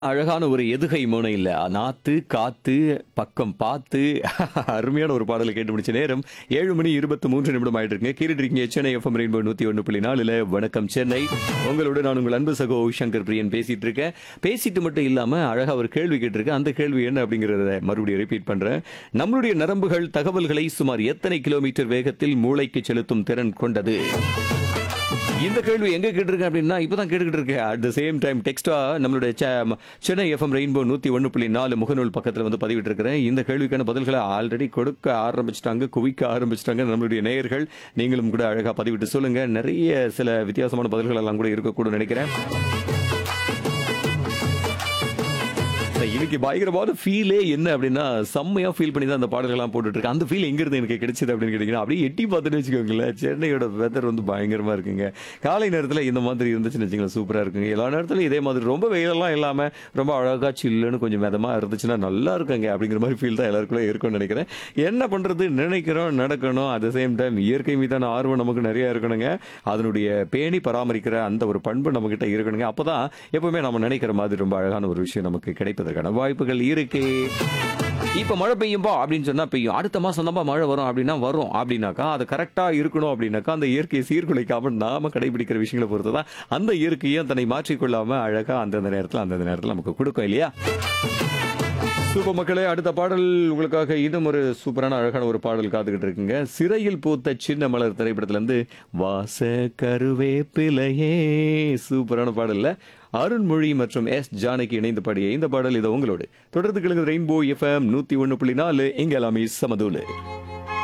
அழகான ஒரு எதுகை மோனை இல்ல நாத்து காத்து பக்கம் பார்த்து அருமையான ஒரு பாடலை கேட்டு முடிச்ச நேரம் ஏழு மணி இருபத்தி மூன்று நிமிடம் ஆயிட்டு இருக்குங்க கேட்டுட்டு இருக்கீங்க சென்னை எஃப்எம் ரெயின்போ நூத்தி ஒன்று புள்ளி நாலுல வணக்கம் சென்னை உங்களோட நான் உங்கள் அன்பு சகோ சங்கர் பிரியன் பேசிட்டு இருக்கேன் பேசிட்டு மட்டும் இல்லாம அழகா ஒரு கேள்வி கேட்டிருக்கேன் அந்த கேள்வி என்ன அப்படிங்கறத மறுபடியும் ரிப்பீட் பண்றேன் நம்மளுடைய நரம்புகள் தகவல்களை சுமார் எத்தனை கிலோமீட்டர் வேகத்தில் மூளைக்கு செலுத்தும் திறன் கொண்டது இந்த கேள்வி எங்க கேட்டிருக்கேன் அப்படின்னா இப்பதான் கேட்டுக்கிட்டு இருக்கேன் அட் த சேம் டைம் டெக்ஸ்டா நம்மளுடைய செ- சென்னை எஃப்எம் ரெயின்போ நூத்தி ஒன்று புள்ளி நாலு முகநூல் பக்கத்துல வந்து பதிவிட்டு இருக்கிறேன் இந்த கேள்விக்கான பதில்களை ஆல்ரெடி கொடுக்க ஆரம்பிச்சிட்டாங்க குவிக்க ஆரம்பிச்சிட்டாங்க நம்மளுடைய நேயர்கள் நீங்களும் கூட அழகா பதிவிட்டு சொல்லுங்க நிறைய சில வித்தியாசமான பதில்கள் எல்லாம் கூட இருக்கக்கூடும் நினைக்கிறேன் சரி, இன்னைக்கு பயங்கரமான ஃபீலே என்ன அப்படின்னா செம்மையா ஃபீல் பண்ணி தான் அந்த பாடல்கள்லாம் போட்டுட்டு இருக்கேன் அந்த ஃபீல் எங்க இருந்து எனக்கு கிடைச்சது அப்படின்னு கேட்டீங்கன்னா அப்படியே எட்டி பார்த்துட்டு வச்சுக்கோங்களேன் சென்னையோட வெதர் வந்து பயங்கரமா இருக்குங்க காலை நேரத்தில் இந்த மாதிரி இருந்துச்சுன்னு வச்சுங்களேன் சூப்பரா இருக்குங்க எல்லா நேரத்துலையும் இதே மாதிரி ரொம்ப வெயிலெல்லாம் இல்லாம ரொம்ப அழகா சில்லுன்னு கொஞ்சம் மிதமா இருந்துச்சுன்னா நல்லா இருக்குங்க அப்படிங்கிற மாதிரி ஃபீல் தான் எல்லாருக்குள்ள இருக்கும்னு நினைக்கிறேன் என்ன பண்றது நினைக்கிறோம் நடக்கணும் அட் சேம் டைம் இயற்கை மீதான ஆர்வம் நமக்கு நிறைய இருக்கணுங்க அதனுடைய பேணி பராமரிக்கிற அந்த ஒரு பண்பு நம்ம கிட்ட இருக்கணுங்க அப்பதான் எப்பவுமே நம்ம நினைக்கிற மாதிரி ரொம்ப அழகான ஒரு விஷயம் நமக்கு கிடைப்பதற்கான வாய்ப்புகள் இருக்கு இப்ப மழை பெய்யும்பா அப்படின்னு சொன்னா பெய்யும் அடுத்த மாசம் தான் மழை வரும் அப்படின்னா வரும் அப்படின்னாக்கா அது கரெக்டா இருக்கணும் அப்படின்னாக்கா அந்த இயற்கையை சீர்குலைக்காம நாம கடைபிடிக்கிற விஷயங்களை பொறுத்து தான் அந்த இயற்கையும் தன்னை மாற்றிக்கொள்ளாம அழகா அந்தந்த நேரத்துல அந்தந்த நேரத்துல நமக்கு கொடுக்கும் இல்லையா சூப்பர் மக்களே அடுத்த பாடல் உங்களுக்காக இன்னும் ஒரு சூப்பரான அழகான ஒரு பாடல் காத்துக்கிட்டு இருக்குங்க சிறையில் பூத்த சின்ன மலர் திரைப்படத்துல இருந்து வாச கருவேப்பிலையே சூப்பரான பாடல்ல அருண்மொழி மற்றும் எஸ் ஜானகி இணைந்து பாடிய இந்த பாடல் இது உங்களோடு தொடர்ந்து கிழங்கு ரெயின்போ எஃப்எம் நூத்தி ஒன்னு புள்ளி நாலு இங்க எல்லாமே சமதூலு